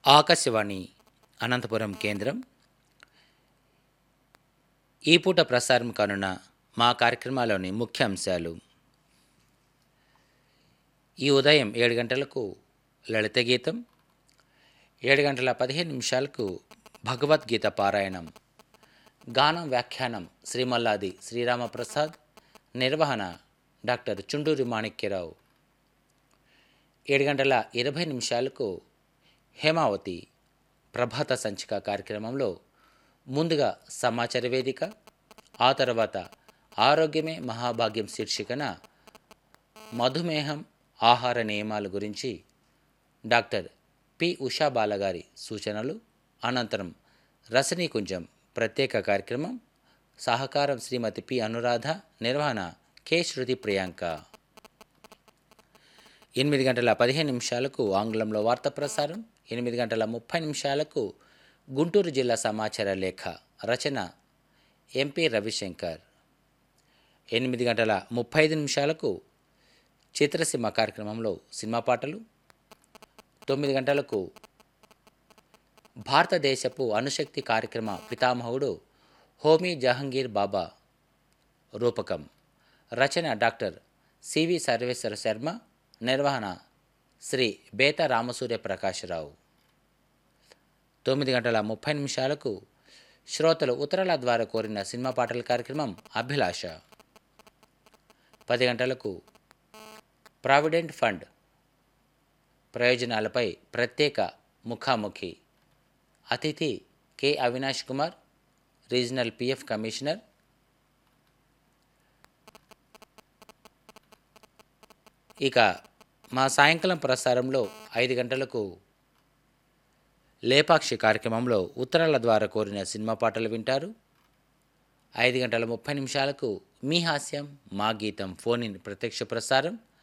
ఆకాశవాణి అనంతపురం కేంద్రం ఈ పూట ప్రసారం కానున్న మా కార్యక్రమాలోని ముఖ్య అంశాలు ఈ ఉదయం ఏడు గంటలకు లలిత గీతం ఏడు గంటల పదిహేను నిమిషాలకు భగవద్గీత పారాయణం గానం వ్యాఖ్యానం శ్రీమల్లాది శ్రీరామప్రసాద్ నిర్వహణ డాక్టర్ చుండూరి మాణిక్యరావు ఏడు గంటల ఇరవై నిమిషాలకు హేమావతి ప్రభాత సంచిక కార్యక్రమంలో ముందుగా సమాచార వేదిక ఆ తర్వాత ఆరోగ్యమే మహాభాగ్యం శీర్షికన మధుమేహం ఆహార నియమాల గురించి డాక్టర్ పి ఉషా బాలగారి సూచనలు అనంతరం రసనీకుంజం ప్రత్యేక కార్యక్రమం సహకారం శ్రీమతి పి అనురాధ నిర్వహణ కె శృతి ప్రియాంక ఎనిమిది గంటల పదిహేను నిమిషాలకు ఆంగ్లంలో వార్త ప్రసారం ఎనిమిది గంటల ముప్పై నిమిషాలకు గుంటూరు జిల్లా సమాచార లేఖ రచన ఎంపీ రవిశంకర్ ఎనిమిది గంటల ముప్పై ఐదు నిమిషాలకు చిత్రసీమ కార్యక్రమంలో సినిమా పాటలు తొమ్మిది గంటలకు భారతదేశపు అణుశక్తి కార్యక్రమ పితామహుడు హోమీ జహంగీర్ బాబా రూపకం రచన డాక్టర్ సివి సర్వేశ్వర శర్మ నిర్వహణ శ్రీ బేత రామసూర్య ప్రకాశరావు తొమ్మిది గంటల ముప్పై నిమిషాలకు శ్రోతలు ఉత్తరాల ద్వారా కోరిన సినిమా పాటల కార్యక్రమం అభిలాష పది గంటలకు ప్రావిడెంట్ ఫండ్ ప్రయోజనాలపై ప్రత్యేక ముఖాముఖి అతిథి K Avinash Kumar regional PF commissioner ఇక మా సాయంకాలం ప్రసారంలో ఐదు గంటలకు లేపాక్షి కార్యక్రమంలో ఉత్తరాల ద్వారా కోరిన సినిమా పాటలు వింటారు ఐదు గంటల ముప్పై నిమిషాలకు మీ హాస్యం మా గీతం ఫోన్ ఇన్ ప్రత్యక్ష ప్రసారం